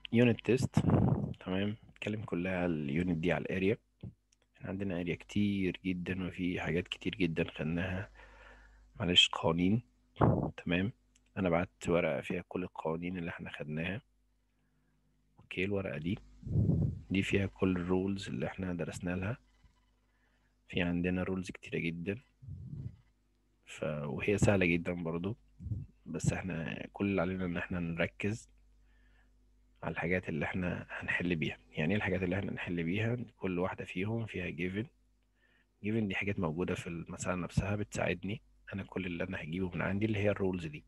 يونت تيست تمام نتكلم كلها اليونت دي على الاريا احنا عندنا اريا كتير جدا وفي حاجات كتير جدا خدناها معلش قوانين تمام انا بعت ورقة فيها كل القوانين اللي احنا خدناها اوكي الورقة دي دي فيها كل الرولز اللي احنا درسنا لها في عندنا رولز كتيرة جدا ف... وهي سهلة جدا برضو بس احنا كل اللي علينا ان احنا نركز على الحاجات اللي احنا هنحل بيها يعني ايه الحاجات اللي احنا هنحل بيها كل واحدة فيهم فيها given given دي حاجات موجودة في المسألة نفسها بتساعدني انا كل اللي انا هجيبه من عندي اللي هي الرولز دي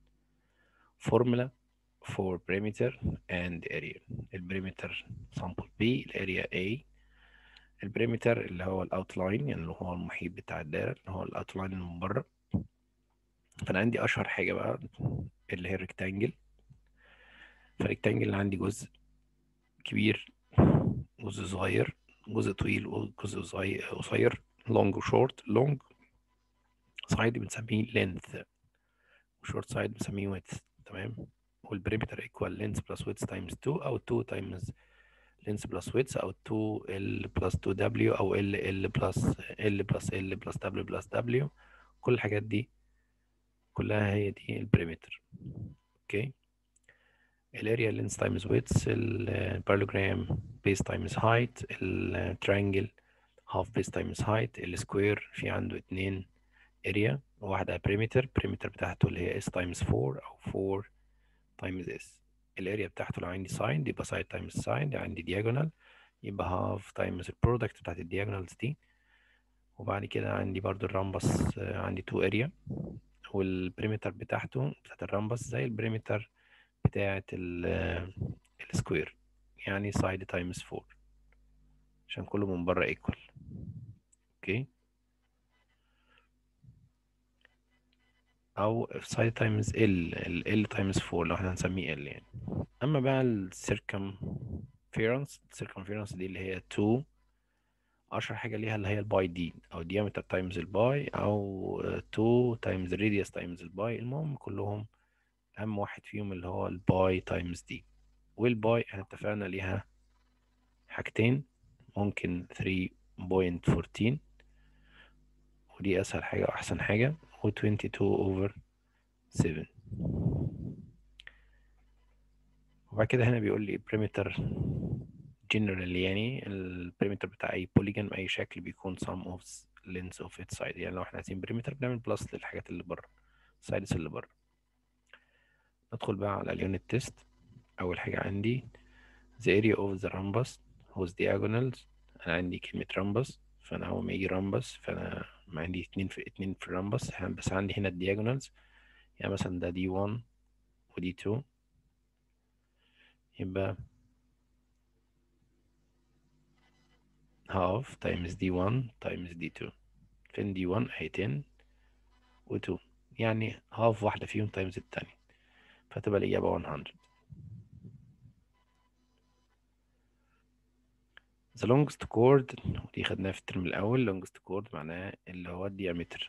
formula for perimeter and area البريمتر sample B الاريا A البريمتر اللي هو الاوتلاين يعني اللي هو المحيط بتاع الدايرة اللي هو الاوتلاين اللي من بره فانا عندي اشهر حاجة بقى اللي هي الريكتانجل فالريكتانجل اللي عندي جزء كبير جزء صغير جزء طويل وجزء صغير قصير لونج وشورت لونج سايد بنسميه length وشورت سايد بنسميه width تمام والبريمتر equal length plus width times 2 او 2 times length plus width او 2 l plus 2 w او l l plus l plus l plus w plus w كل الحاجات دي كلها هي دي البريمتر اوكي الاريا لينس تايمز ويتس البارلوجرام بيس تايمز هايت الترينجل هاف بيس تايمز هايت السكوير في عنده اتنين اريا واحدة بريمتر بريمتر بتاعته اللي هي اس تايمز 4 او 4 تايمز اس الاريا بتاعته لو عندي ساين يبقى سايد تايمز ساين عندي دياجونال يبقى هاف تايمز البرودكت بتاعت الدياجونالز دي وبعد كده عندي برضو الرامبس عندي 2 اريا والبريمتر بتاعته بتاعت الرامبس زي البريمتر بتاعت السكوير يعني سايد تايمز 4 عشان كله من بره ايكوال اوكي او سايد تايمز ال ال تايمز 4 لو احنا هنسميه ال يعني اما بقى السيركمفيرنس السيركمفيرنس دي اللي هي 2 اشهر حاجه ليها اللي هي الباي دي او diameter تايمز الباي او 2 تايمز radius تايمز الباي المهم كلهم اهم واحد فيهم اللي هو الباي تايمز دي والباي احنا اتفقنا ليها حاجتين ممكن 3.14 ودي اسهل حاجه واحسن حاجه و 22 over 7 وبعد كده هنا بيقول لي perimeter generally يعني البريمتر بتاع اي بوليجون باي شكل بيكون sum of lengths of its side يعني لو احنا عايزين بريمتر بنعمل بلس للحاجات اللي بره السايدز اللي بره ندخل بقى على اليونت تيست اول حاجه عندي the area of the rhombus whose diagonals انا عندي كلمه rhombus فانا اول ما يجي rhombus فانا ما عندي اتنين في اتنين في الرامبس بس عندي هنا الدياجونالز يعني مثلا ده دي 1 ودي 2 يبقى half times d1 times d2 فين d1 هي 10 و 2 يعني half واحدة فيهم times التانية فتبقى الإجابة 100 the longest chord ودي خدناها في الترم الأول longest chord معناه اللي هو الديامتر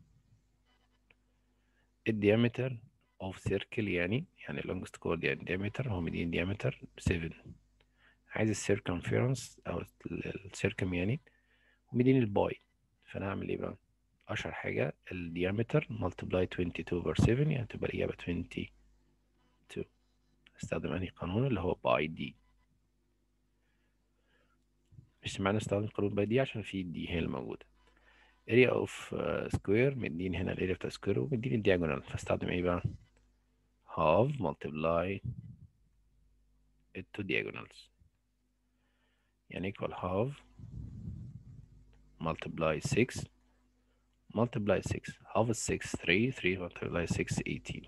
الديامتر of circle يعني يعني longest chord يعني diameter هو مدين diameter 7 عايز السيركمفيرنس أو السيركم يعني ومدين الباي فأنا هعمل إيه بقى؟ أشهر حاجة الديامتر multiply 22 over 7 يعني تبقى الإجابة 22 استخدم أنهي قانون اللي هو باي دي مش معنى استخدم قانون باي دي عشان في دي هي الموجودة area of uh, square مديني هنا الاريا بتاع square ومديني الدياجونال فاستخدم ايه بقى half multiply it to diagonals يعني equal half multiply 6 multiply 6 half is 6 3 3 multiply 6 18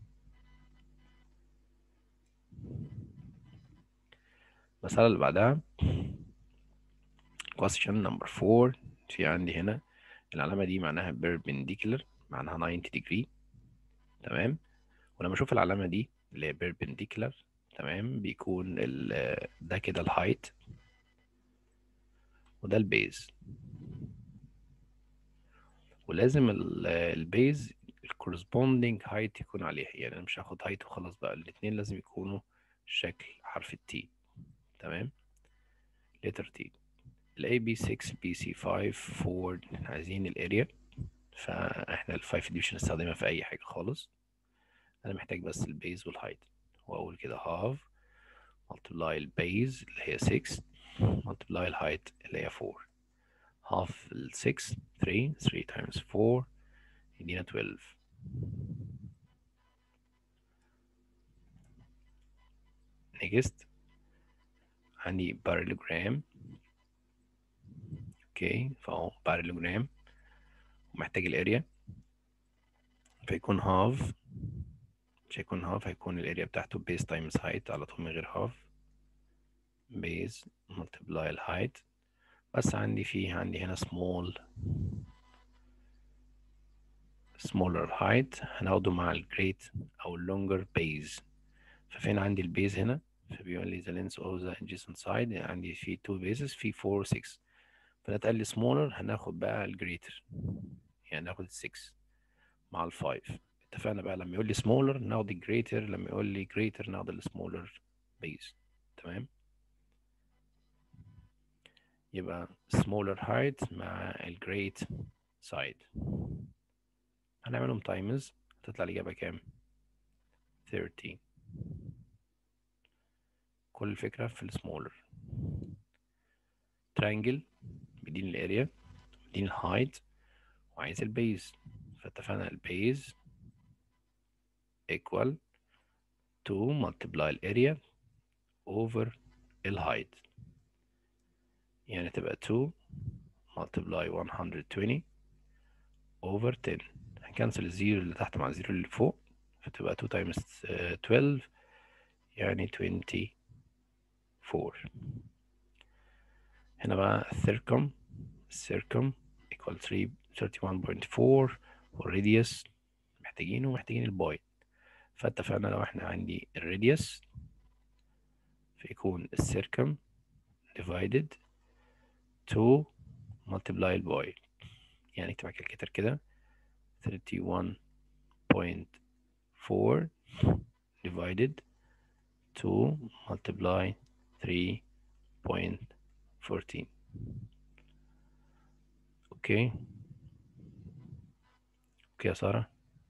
المسألة اللي بعدها question number 4 في عندي هنا العلامة دي معناها perpendicular معناها 90 degree تمام ولما اشوف العلامة دي اللي هي perpendicular تمام بيكون ال ده كده الهايت وده البيز ولازم البيز الكورسبوندينج هايت يكون عليها يعني انا مش هاخد هايت وخلاص بقى الاتنين لازم يكونوا شكل حرف التي تمام letter T ال AB 6 BC 5 4 عايزين الاريا فاحنا ال 5 دي مش هنستخدمها في اي حاجة خالص انا محتاج بس البيز والهايت واقول كده half multiply البيز اللي هي 6 multiply الهايت اللي هي 4 half ال 6 3 3 times 4 يدينا 12 next عندي parallelogram اوكي فهو parallelogram ومحتاج الاريا فيكون half مش هيكون half هيكون الاريا بتاعته base times height على طول من غير half base multiply الهايت بس عندي فيه عندي هنا small smaller height هناخده مع الجريت او longer base ففين عندي البيز هنا فبيقول لي the length of the adjacent side يعني عندي في two bases في 4 6 فنتقل لي smaller هناخد بقى الجريتر يعني ناخد ال 6 مع ال 5 اتفقنا بقى لما يقول لي smaller ناخد الجريتر لما يقول لي greater ناخد ال smaller base تمام يبقى smaller height مع ال great side هنعملهم times تطلع الإجابة كام؟ 13 كل الفكرة في السمولر ترينجل بيديني الاريا بيديني الهايت وعايز البيز فاتفقنا البيز equal to multiply الاريا over الهايت يعني تبقى 2 multiply 120 over 10 هنكنسل الزيرو اللي تحت مع الزيرو اللي فوق فتبقى 2 times 12 يعني 24 هنا بقى circum circum equal 3 31.4 والراديوس محتاجينه ومحتاجين الباي فاتفقنا لو احنا عندي الراديوس فيكون السيركم divided 2 multiply الباي يعني اكتب على الكالكتر كده 31.4 divided 2 multiply 3.14 اوكي اوكي يا سارة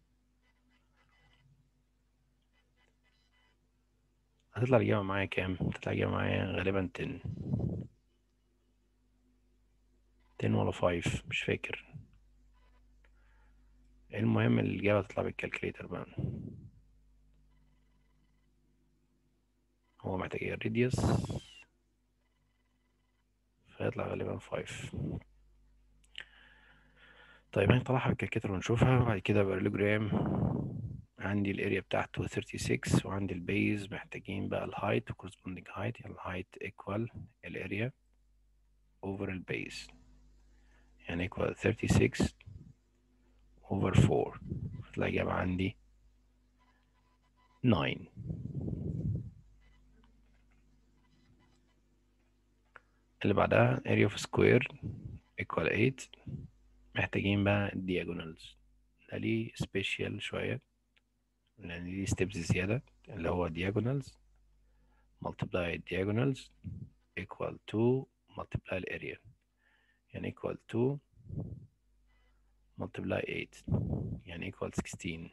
هتطلع الإجابة معايا كام؟ هتطلع الإجابة معايا غالبا 10 10 ولا 5 مش فاكر المهم الإجابة تطلع بالكالكليتر بقى هو محتاج ايه الراديوس فيطلع غالبا 5 طيب هنطلعها بالكالكليتر ونشوفها بعد كده بارلوجرام عندي الاريا بتاعته 36 وعندي البيز محتاجين بقى الهايت وكورسبوندينج هايت يعني الهايت ايكوال الاريا اوفر البيز يعني ايكوال 36 over 4 تطلع الإجابة عندي 9 اللي بعدها area of square equal 8 محتاجين بقى diagonals ده ليه special شوية لأن ليه steps زيادة اللي هو diagonals multiply diagonals equal to multiply الاريا يعني equal to multiply 8 يعني equal 16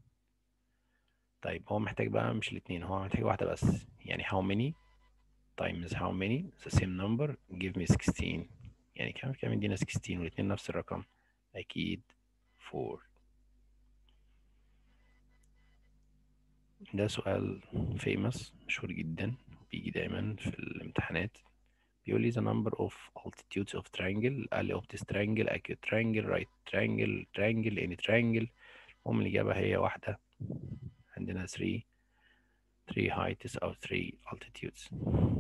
طيب هو محتاج بقى مش الاتنين هو محتاج واحدة بس يعني how many times how many the same number give me 16 يعني كام كام يدينا 16 والاتنين نفس الرقم أكيد 4 ده سؤال famous مشهور جدا بيجي دايما في الامتحانات بيقول لي the number of altitudes of triangle قال لي obtuse triangle acute triangle right triangle triangle any triangle المهم الإجابة هي واحدة عندنا 3 3 heights أو 3 altitudes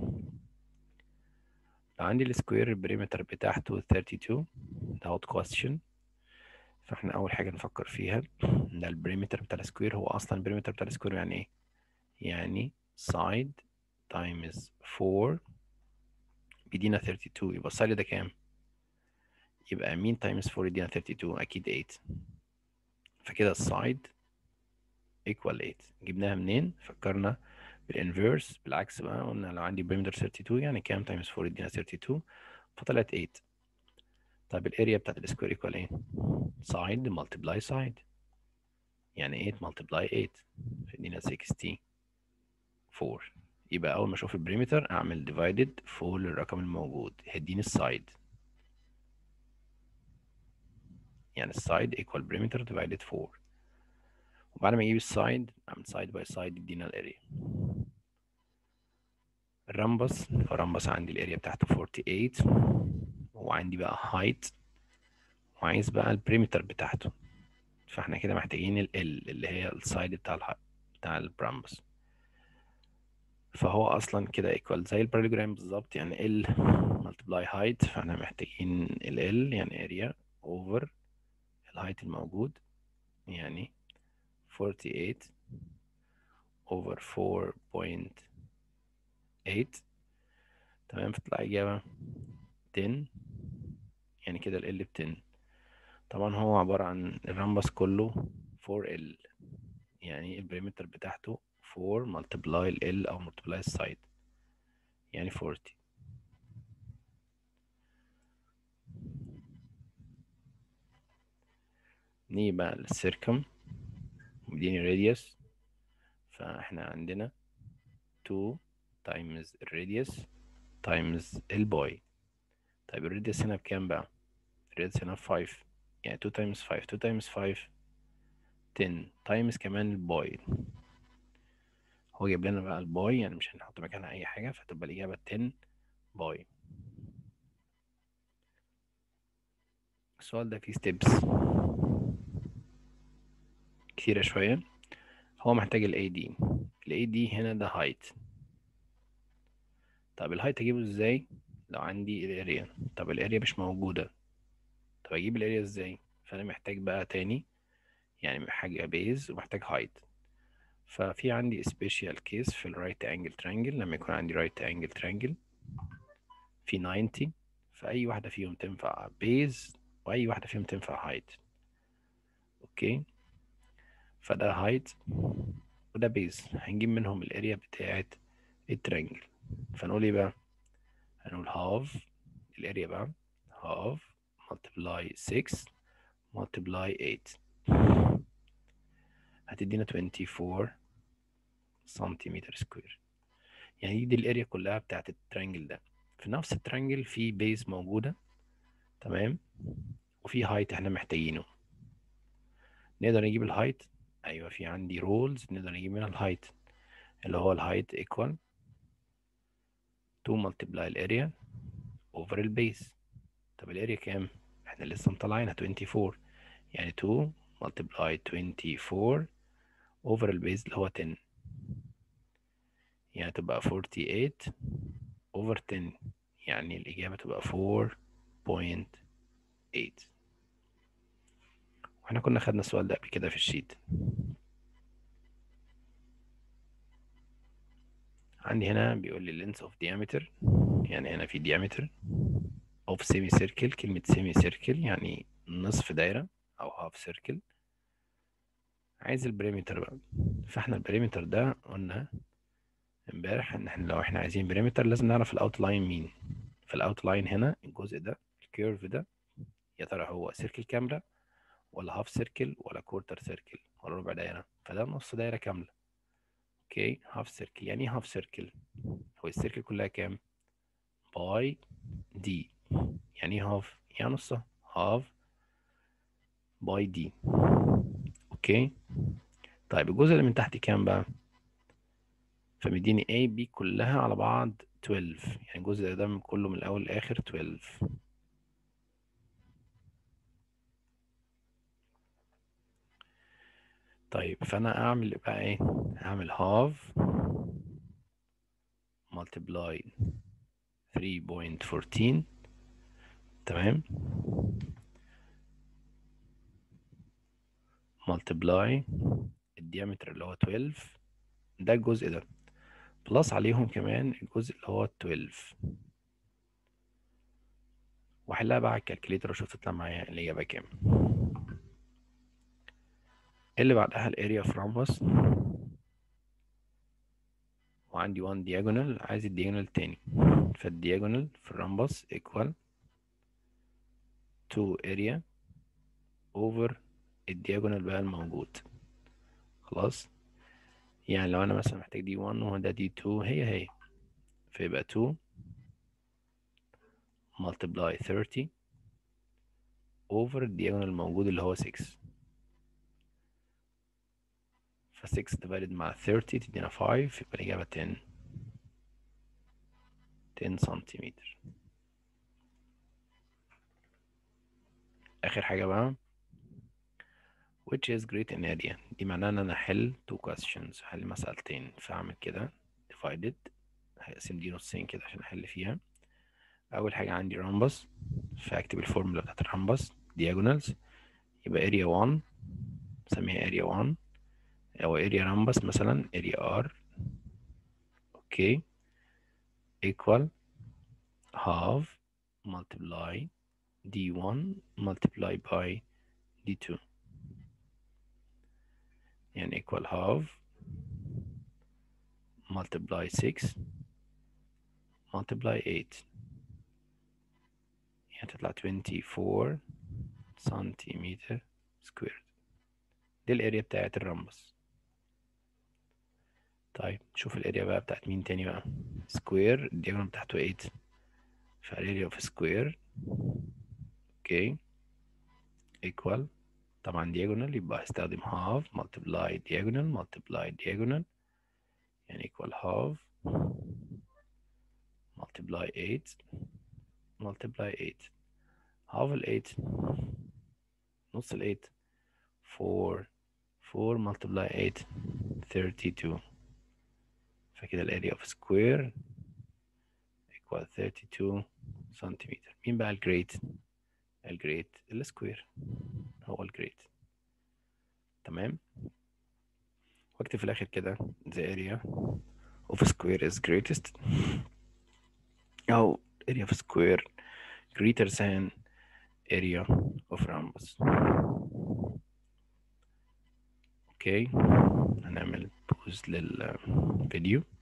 لو عندي السكوير البريمتر بتاعته 32 ده out question فاحنا أول حاجة نفكر فيها ده البريمتر بتاع السكوير هو أصلا البريمتر بتاع السكوير يعني إيه؟ يعني side times 4 بيدينا 32 يبقى السايد ده كام؟ يبقى مين تايمز 4 يدينا 32 أكيد 8 فكده السايد equal 8 جبناها منين؟ فكرنا بالانفيرس بالعكس بقى قلنا لو عندي بريمتر 32 يعني كام تايمز 4 يدينا 32 فطلعت 8 طيب الاريا بتاعت السكوير ايكوال ايه؟ سايد ملتبلاي سايد يعني 8 ملتبلاي 8 فيدينا 64 4 يبقى اول ما اشوف البريمتر اعمل ديفايدد فوق للرقم الموجود هيديني السايد يعني السايد ايكوال بريمتر ديفايدد 4 وبعد ما اجيب السايد اعمل سايد باي سايد يدينا الاريا الرمبس فالرمبس عندي الاريا بتاعته 48 وعندي بقى هايت وعايز بقى البريمتر بتاعته فاحنا كده محتاجين ال L اللي هي السايد بتاع ال بتاع البرامبس فهو اصلا كده ايكوال زي البارالوجرام بالظبط يعني L multiply height فاحنا محتاجين ال L يعني اريا over الهايت الموجود يعني 48 over 4.8 تمام فتطلع إجابة 10 يعني كده ال L ب 10 طبعا هو عبارة عن الرمبس كله 4L يعني البريمتر بتاعته 4 multiply ال L أو multiply السايد يعني 40 نيجي بقى للسيركم مديني radius فاحنا عندنا 2 times الراديوس times الباي طيب الراديوس هنا بكام بقى؟ الراديوس هنا 5 يعني 2 times 5 2 times 5 10 times كمان الباي هو جايب لنا بقى الباي يعني مش هنحط مكانها أي حاجة فتبقى الإجابة 10 باي السؤال ده فيه ستيبس كتيرة شوية هو محتاج ال AD ال AD هنا ده height طب الهايت اجيبه ازاي لو عندي الاريا طب الاريا مش موجودة طب اجيب الاريا ازاي فانا محتاج بقى تاني يعني محتاج بيز ومحتاج هايت ففي عندي سبيشال كيس في الرايت انجل ترانجل لما يكون عندي رايت انجل ترانجل في 90 فأي واحدة فيهم تنفع بيز وأي واحدة فيهم تنفع هايت أوكي فده هايت وده بيز هنجيب منهم الاريا بتاعت الترانجل فنقول ايه بقى هنقول هاف الاريا بقى هاف multiply 6 multiply 8 هتدينا 24 سنتيمتر سكوير يعني دي الاريا كلها بتاعت الترانجل ده في نفس الترانجل في بيز موجودة تمام وفي هايت احنا محتاجينه نقدر نجيب الهايت ايوه في عندي رولز نقدر نجيب منها الهايت اللي هو الهايت equal 2 multiply الاريا over البيز طب الاريا كام احنا لسه مطلعينها 24 يعني 2 multiply 24 over البيز اللي هو 10 يعني تبقى 48 over 10 يعني الإجابة تبقى 4.8 واحنا كنا خدنا السؤال ده قبل كده في الشيت عندي هنا بيقول لي length of diameter يعني هنا في diameter of semicircle كلمة semicircle يعني نصف دايرة أو half circle عايز البريمتر بقى فاحنا البريمتر ده قلنا امبارح ان احنا لو احنا عايزين بريمتر لازم نعرف الاوتلاين مين فالاوتلاين هنا الجزء ده الكيرف ده يا ترى هو سيركل كاملة ولا هاف سيركل ولا كورتر سيركل ولا ربع دايرة فده نص دايرة كاملة اوكي هاف سيركل يعني ايه هاف سيركل هو السيركل كلها كام باي دي يعني ايه هاف يعني نصها هاف باي دي اوكي طيب الجزء اللي من تحت كام بقى فمديني A B كلها على بعض 12 يعني الجزء ده من كله من الأول للآخر 12 طيب فأنا أعمل بقى إيه هعمل half multiply 3.14 تمام multiply الديامتر اللي هو 12 ده الجزء ده بلس عليهم كمان الجزء اللي هو 12 واحلها بقى على الكالكليتر واشوف تطلع معايا الإجابة كام اللي بعدها الاريا اوف رامبس وعندي 1 diagonal عايز الدياجونال التاني فالدياجونال في الرمبس equal 2 area over الدياجونال بقى الموجود خلاص يعني لو انا مثلا محتاج دي 1 وده دي 2 هي هي فيبقى 2 multiply 30 over الدياجونال الموجود اللي هو 6 ف 6 divided مع 30 تدينا 5 يبقى الإجابة 10 10 سنتيمتر آخر حاجة بقى which is great in area دي معناها إن أنا أحل two questions أحل مسألتين فأعمل كده divided هقسم دي نصين كده عشان أحل فيها أول حاجة عندي رامبس فأكتب الفورمولا بتاعت الرامبس diagonals يبقى area 1 نسميها area 1 أو area rhombus مثلا area R okay equal half multiply d1 multiply by d2 يعني equal half multiply 6 multiply 8 يعني تطلع 24 سنتيمتر سكوير دي الاريا بتاعت الرمبس طيب نشوف الاريا بقى بتاعت مين تاني بقى سكوير الدياجونال بتاعته 8 فالاريا اوف سكوير اوكي equal طبعا diagonal يبقى هستخدم half multiply diagonal multiply diagonal يعني equal half multiply 8 multiply 8 half ال 8 نص ال 8 4 4 multiply 8 32 فكده الاريا اوف سكوير equal 32 سنتيمتر مين بقى الجريت الجريت السكوير هو الجريت تمام واكتب في الاخر كده the area of square is greatest او area of square greater than area of rhombus اوكي هنعمل بوز للفيديو